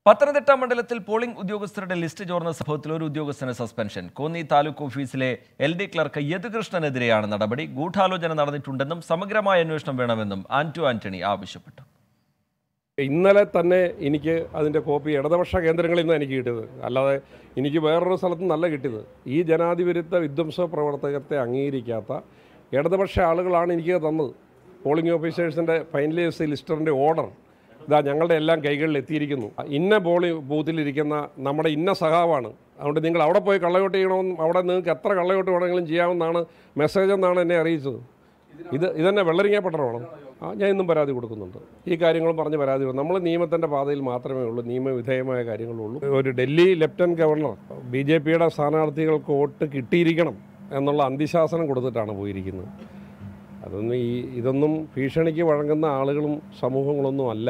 പത്തനംതിട്ട മണ്ഡലത്തിൽ പോളിംഗ് ഉദ്യോഗസ്ഥരുടെ ലിസ്റ്റ് ചോർന്ന സംഭവത്തിൽ ഒരു ഉദ്യോഗസ്ഥന് സസ്പെൻഷൻ കോന്നി താലൂക്ക് ഓഫീസിലെ എൽ ഡി ക്ലർക്ക് യദുകൃഷ്ണനെതിരെയാണ് നടപടി ഗൂഢാലോചന നടന്നിട്ടുണ്ടെന്നും സമഗ്രമായ അന്വേഷണം വേണമെന്നും ആന്റു ആന്റണി ആവശ്യപ്പെട്ടു ഇന്നലെ തന്നെ എനിക്ക് അതിൻ്റെ കോപ്പി ഇടതുപക്ഷ കേന്ദ്രങ്ങളിൽ നിന്ന് എനിക്ക് കിട്ടിയത് അല്ലാതെ എനിക്ക് വേറൊരു സ്ഥലത്ത് നിന്നല്ല കിട്ടിയത് ഈ ജനാധിപത്യ വിധ്വംസ പ്രവർത്തകത്തെ അംഗീകരിക്കാത്ത ഇടതുപക്ഷ ആളുകളാണ് എനിക്ക് തന്നത് പോളിംഗ് ഓഫീസേഴ്സിൻ്റെ ഫൈനലൈസ് ലിസ്റ്ററിൻ്റെ ഓർഡർ ഇതാ ഞങ്ങളുടെ എല്ലാം കൈകളിൽ എത്തിയിരിക്കുന്നു ഇന്ന പോളിംഗ് ബൂത്തിലിരിക്കുന്ന നമ്മുടെ ഇന്ന സഹാവാണ് അതുകൊണ്ട് നിങ്ങൾ അവിടെ പോയി കള്ളയോട്ട് ചെയ്യണമെന്നും അവിടെ നിങ്ങൾക്ക് എത്ര കള്ളയോട്ട് വേണമെങ്കിലും ചെയ്യാമെന്നാണ് മെസ്സേജ് എന്നാണ് എന്നെ അറിയിച്ചത് ഇത് ഇതന്നെ വെള്ളരിങ്ങ പട്ടണമാണ് ആ ഞാൻ ഇന്നും പരാതി കൊടുക്കുന്നുണ്ട് ഈ കാര്യങ്ങളും പറഞ്ഞ് പരാതി കൊടുക്കും നമ്മൾ നിയമത്തിൻ്റെ പാതയിൽ മാത്രമേ ഉള്ളൂ നിയമവിധേയമായ കാര്യങ്ങളുള്ളൂ ഒരു Delhi lieutenant governor B J പിയുടെ സ്ഥാനാർത്ഥികൾക്ക് വോട്ട് കിട്ടിയിരിക്കണം എന്നുള്ള അന്തിശാസനം കൊടുത്തിട്ടാണ് പോയിരിക്കുന്നത് അതൊന്നും ഈ ഇതൊന്നും ഭീഷണിക്ക് വഴങ്ങുന്ന ആളുകളും സമൂഹങ്ങളൊന്നും അല്ല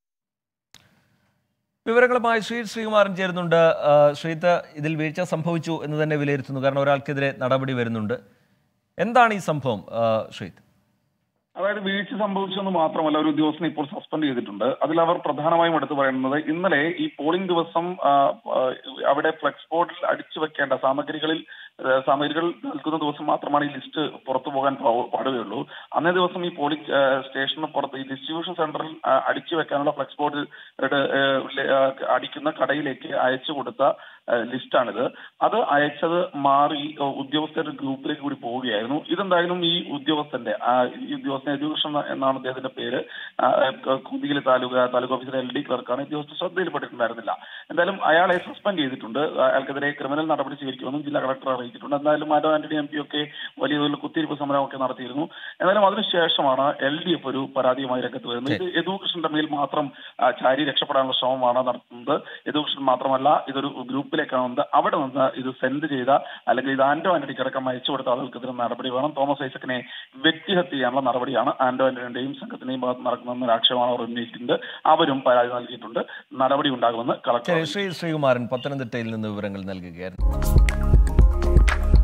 വിവരങ്ങളുമായി ശ്രീ ശ്രീകുമാരൻ ചേരുന്നുണ്ട് ആ, ശ്രീത്ത് ഇതിൽ വീഴ്ച സംഭവിച്ചു എന്ന് തന്നെ വിലയിരുത്തുന്നു കാരണം ഒരാൾക്കെതിരെ നടപടി വരുന്നുണ്ട് എന്താണ് ഈ സംഭവം ആ, ശ്രീത്ത് അതായത് വീഴ്ച സംഭവിച്ചെന്ന് മാത്രമല്ല ഒരു ഉദ്യോഗസ്ഥനെ ഇപ്പോൾ സസ്പെൻഡ് ചെയ്തിട്ടുണ്ട് അതിൽ അവർ പ്രധാനമായും എടുത്തു പറയുന്നത് ഇന്നലെ ഈ പോളിംഗ് ദിവസം ആ, ആ, അവിടെ ഫ്ലെക്സ് ബോർഡിൽ അടിച്ചു വെക്കേണ്ട സാമഗ്രികളിൽ ആ, സാമഗ്രികൾ നൽകുന്ന ദിവസം മാത്രമാണ് ഈ ലിസ്റ്റ് പുറത്തു പോകാൻ പാ- പാടുകയുള്ളൂ അന്നേ ദിവസം ഈ പോളിംഗ് ആ, സ്റ്റേഷന് പുറത്ത് ഈ ഡിസ്ട്രിബ്യൂഷൻ സെന്ററിൽ ആ, അടിച്ചു വെക്കാനുള്ള ഫ്ലെക്സ് ബോർഡ് അടിക്കുന്ന കടയിലേക്ക് അയച്ചു കൊടുത്ത ആ, ലിസ്റ്റാണിത് അത് അയച്ചത് മാറി ആ, ഉദ്യോഗസ്ഥരുടെ ഗ്രൂപ്പിലേക്ക് കൂടി പോവുകയായിരുന്നു ഇതെന്തായാലും ഈ ഉദ്യോഗസ്ഥന്റെ ആ, ഈ ഉദ്യോഗസ്ഥൻ യദുകൃഷ്ണൻ എന്നാണ് അദ്ദേഹത്തിന്റെ പേര് ആ, ആ, കുതികിലെ താലൂക്ക് താലൂക്ക് ഓഫീസിലെ എൽ ഡി ക്ലർക്കാണ് ഉദ്യോഗസ്ഥർ ശ്രദ്ധയിൽപ്പെട്ടിട്ടുണ്ടായിരുന്നില്ല എന്തായാലും അയാളെ സസ്പെൻഡ് ചെയ്തിട്ടുണ്ട് അയാൾക്കെതിരെ ക്രിമിനൽ നടപടി സ്വീകരിക്കുമെന്നും ജില്ലാ കളക്ടർ അറിയിച്ചിട്ടുണ്ട് എന്തായാലും മാധവ് ആന്റണി എം പി ഒക്കെ വലിയ തോതിൽ കുത്തിയിരിപ്പ് സമരമൊക്കെ നടത്തിയിരുന്നു എന്നാലും അതിനുശേഷമാണ് എൽ ഡി എഫ് ഒരു പരാതിയുമായി രംഗത്ത് വരുന്നത് ഇത് യദുകൃഷ്ണന്റെ മേൽ മാത്രം ആ, ചാരി രക്ഷപ്പെടാനുള്ള ശ്രമമാണ് നടത്തുന്നത് യദുകൃഷ്ണൻ മാത്രമല്ല ഇതൊരു ഗ്രൂപ്പിലേക്കാണ് വന്നത് അവിടെ നിന്ന് ഇത് സെൻഡ് ചെയ്ത അല്ലെങ്കിൽ ഇത് ആന്റോ ആന്റണിക്ക് അടക്കം അയച്ചു കൊടുത്ത ആളുകൾക്കെതിരെ നടപടി വേണം തോമസ് ഐസക്കിനെ വ്യക്തിഹത്യ ചെയ്യാനുള്ള നടപടിയാണ് ആന്റോ ആന്റണിയുടെയും സംഘത്തിന്റെയും ഭാഗത്ത് നടക്കുന്നതെന്ന ആക്ഷേപമാണ് അവർ ഉന്നയിക്കുന്നത് അവരും പരാതി നൽകിയിട്ടുണ്ട് നടപടി ഉണ്ടാകുമെന്ന് കളക്ടർ ശരി ശ്രീ ശ്രീകുമാരൻ പത്തനംതിട്ടയിൽ നിന്ന് വിവരങ്ങൾ നൽകുകയായിരുന്നു